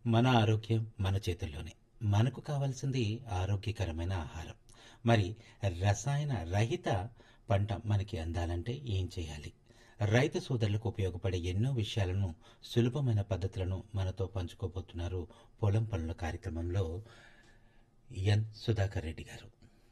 మన ఆరోగ్యం మన చేతుల్లోనే మనకు కావాల్సింది ఆరోగ్యకరమైన ఆహారం మరి రసాయన రహిత పంట మనకి అందాలంటే ఏం చేయాలి రైతు సోదరులకు ఉపయోగపడే ఎన్నో విషయాలను సులభమైన పద్ధతులను మనతో పంచుకోబోతున్నారు పొలం పనుల కార్యక్రమంలో ఎన్ సుధాకర్ రెడ్డి గారు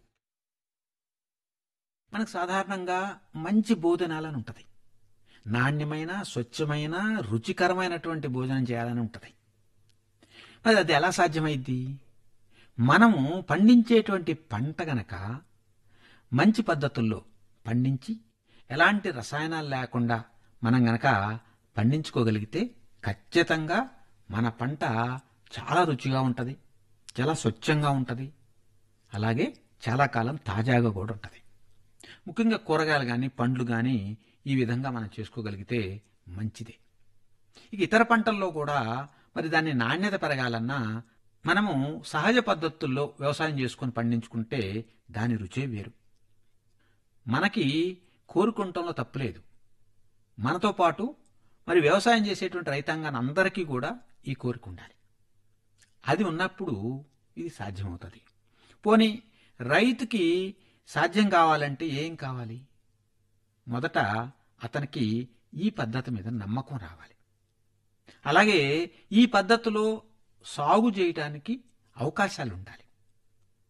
మనకు సాధారణంగా మంచి భోజనాలని ఉంటుంది నాణ్యమైన స్వచ్ఛమైన రుచికరమైనటువంటి భోజనం చేయాలని ఉంటుంది మరి అది ఎలా సాధ్యమైద్ది మనము పండించేటువంటి పంట గనక మంచి పద్ధతుల్లో పండించి ఎలాంటి రసాయనాలు లేకుండా మనం గనక పండించుకోగలిగితే ఖచ్చితంగా మన పంట చాలా రుచిగా ఉంటుంది చాలా స్వచ్ఛంగా ఉంటుంది అలాగే చాలా కాలం తాజాగా కూడా ఉంటుంది ముఖ్యంగా కూరగాయలు కానీ పండ్లు కానీ ఈ విధంగా మనం చేసుకోగలిగితే మంచిదే ఇక ఇతర పంటల్లో కూడా మరి దాని నాణ్యత పెరగాలన్నా మనము సహజ పద్ధతుల్లో వ్యవసాయం చేసుకొని పండించుకుంటే దాని రుచే వేరు మనకి కోరుకుంటంలో తప్పులేదు మనతో పాటు మరి వ్యవసాయం చేసేటువంటి రైతాంగాన్ని అందరికీ కూడా ఈ కోరిక ఉండాలి అది ఉన్నప్పుడు ఇది సాధ్యమవుతుంది పోనీ రైతుకి సాధ్యం కావాలంటే ఏం కావాలి మొదట అతనికి ఈ పద్ధతి మీద నమ్మకం రావాలి అలాగే ఈ పద్ధతిలో సాగు చేయటానికి అవకాశాలు ఉండాలి